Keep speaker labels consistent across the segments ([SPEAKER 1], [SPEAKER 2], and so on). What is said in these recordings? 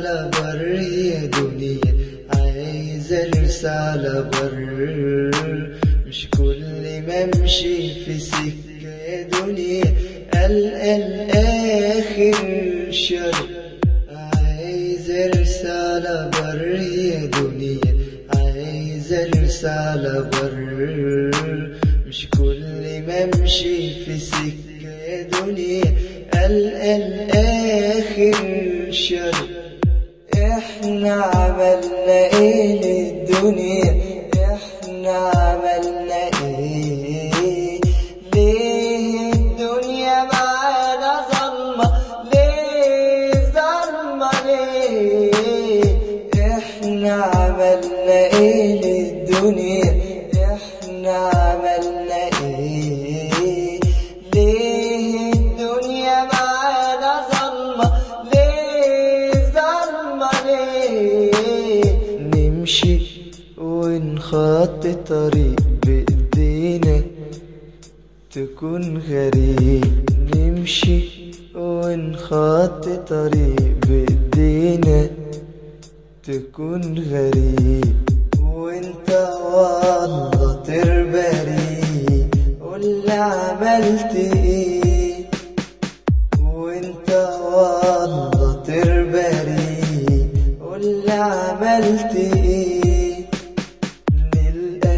[SPEAKER 1] على بر يا دنيا عايز ارسى على بر مش كل ما امشي في سكة يا دنيا القى الاخر شر عايز ارسى على بر يا دنيا عايز ارسى على بر مش كل ما امشي في سكة يا دنيا القى الاخر شر احنا عملنا ايه للدنيا احنا عملنا ايه ليه الدنيا معانا ظلمة ليه ظلمة ليه احنا عملنا ايه للدنيا احنا عملنا ايه ليه الدنيا معانا ظلمة ليه ظلمة ليه نمشي ونخطي طريق بإيدينا تكون غريب نمشي ونخطي طريق بإيدينا تكون غريب وانت والله تربري قول عملت ايه وانت والله تربري قول عملت ايه نلقى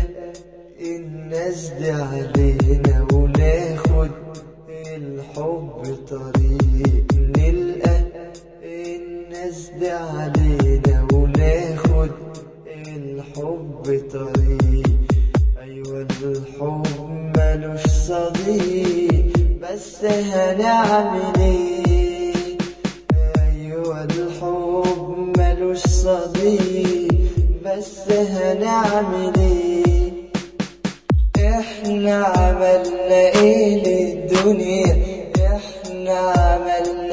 [SPEAKER 1] الناس دي علينا وناخد الحب طريق نلقى الناس دي علينا وناخد الحب طريق ايوه الحب ملوش صديق بس هنعمل ايه ايوه الحب ملوش صديق بس هنعمل ايه احنا عملنا ايه للدنيا احنا عملنا